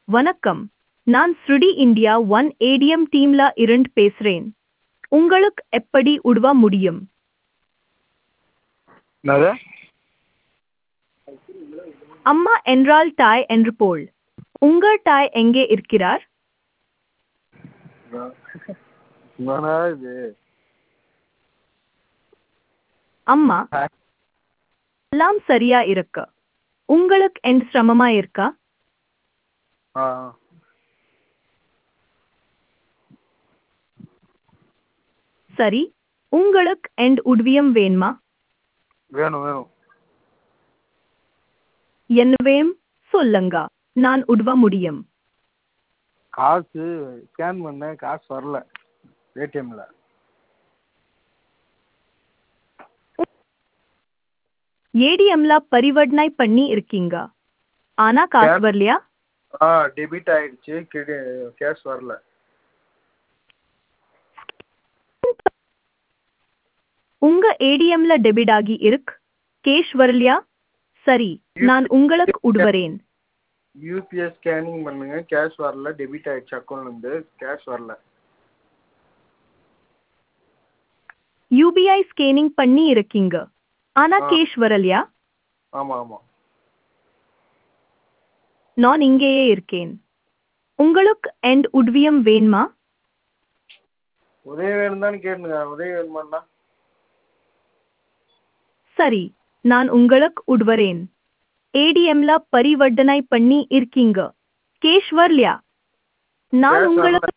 வணக்கம் நான் ஸ்ருடி இந்தியா ஒன் ஏடிஎம் டீம்ல இருந்து பேசுறேன் உங்களுக்கு எப்படி உதவ முடியும் என்னது அம்மா என்றால் தாய் என்று போல் உங்கள் தாய் எங்கே இருக்கிறார் என்னடா இது அம்மா எல்லாம் சரியா இருக்கு உங்களுக்கு எந்த சிரமமா இருக்கா ஆ சரி உங்களுக்கு எந்த உதவியும் வேணுமா வேணும் வேணும் என்ன வேணும் சொல்லுங்க நான் உதவ முடியும் காசு ஸ்கேன் பண்ணேன் காசு வரல ஏடிஎம்ல ஏடிஎம்ல பரிவர்த்தனை பண்ணி இருக்கீங்க ஆனா காசு Yes. வரலையா ஆ டெபிட் ஆயிடுச்சு கிரெடி கேஷ் வரல உங்க ஏடிஎம்ல டெபிட் ஆகி இருக்கு கேஷ் வரலையா சரி நான் உங்களுக்கு உதவுறேன் யூபிஐ ஸ்கேனிங் பண்ணுங்க கேஷ் வரல டெபிட் ஆயிடுச்சு அக்கௌண்ட்லேருந்து கேஷ் வரல யூபிஐ ஸ்கேனிங் பண்ணி இருக்கீங்க ஆனா ஆ. கேஷ் வரலையா ஆமாம் ஆமாம் நான் இங்கேயே இருக்கேன் உங்களுக்கு எந்த உதவியும் வேணுமா உதவி வேணும் தானே கேட்டுங்க உதவி வேணுமாண்ணா சரி நான் உங்களுக்கு உதவுறேன் ஏடிஎம்ல பரிவர்த்தனை பண்ணி இருக்கீங்க கேஷ் வரலையா நான் Cash உங்களுக்கு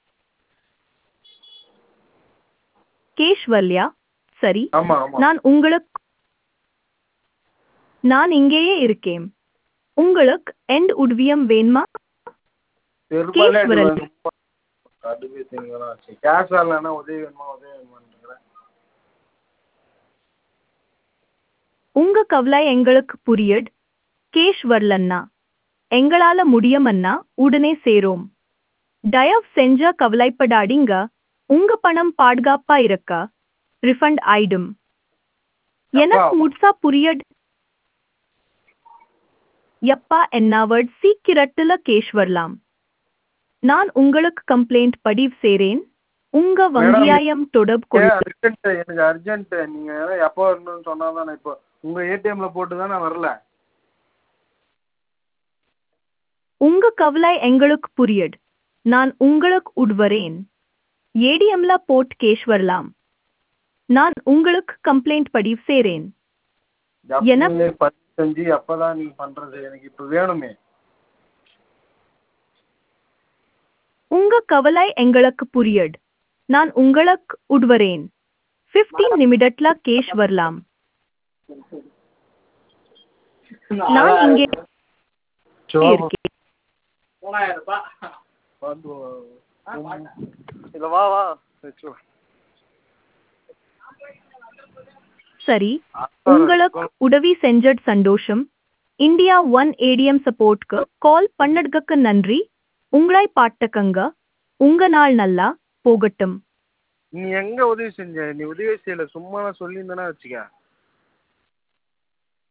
கேஷ் வரலையா சரி ஆமாம் ஆமாம் நான் உங்களுக்கு நான் இங்கேயே இருக்கேன் உங்களுக்கு எந்த உதவியும் வேணுமா பெரும்பாலும் Cash வரல. எனக்கு ரொம்ப கடுப்பு திங்கலாம் ஆச்சு கேஷ் வரலன்னா உதவி வேணுமா உதவி வேணுமான்றேன் உங்க கவலை எங்களுக்கு புரியுது கேஷ் வரலன்னா எங்களால முடியுமன்னா உடனே சேரோம் தயவு செஞ்ச கவலைப்படாதீங்க உங்க பணம் பாதுகாப்பா இருக்க ரிஃபண்ட் ஆயிடும் எனக்கு அப்பா. முழுசா புரியுது எப்பா என்னவர்ட் சீக்கிரத்துல கேஷ் வரலாம் நான் உங்களுக்கு கம்ப்ளைண்ட் பதிவு செய்றேன் உங்க வங்கியாயம் தொடர்பு கொடு அர்ஜென்ட் எனக்கு அர்ஜென்ட் நீங்க எப்போ வரணும்னு சொன்னா தானே இப்போ உங்க ஏடிஎம்ல போட்டு தான் நான் வரல உங்க கவலை எங்களுக்கு புரியுது நான் உங்களுக்கு உட்வரேன் ஏடிஎம்ல போட் கேஷ் வரலாம் நான் உங்களுக்கு கம்ப்ளைண்ட் பதிவு செய்றேன் எனக்கு- எப்பவுமே பதிவு செஞ்சு அப்பதான் நீங்க பண்றது எனக்கு இப்போ வேணுமே உங்க கவலை எங்களுக்கு புரியுது நான் உங்களுக்கு உட்வரேன் 15 நிமிடத்துல கேஷ் வரலாம் நான் இங்கே இருக்கேன் வந்து இல்ல வா வா வச்சுக்கோ சரி உங்களுக்கு உதவி செஞ்சது சந்தோஷம் இந்தியா ஒன் ஏடிஎம் சப்போர்ட்க்கு கால் பண்ணதுக்கு நன்றி உங்களை பாட்டுக்கங்க உங்க நாள் நல்லா போகட்டும் நீ எங்க உதவி செஞ்ச நீ உதவி செய்யல சும்மா நான் சொல்லியிருந்தேன்னா வச்சுக்க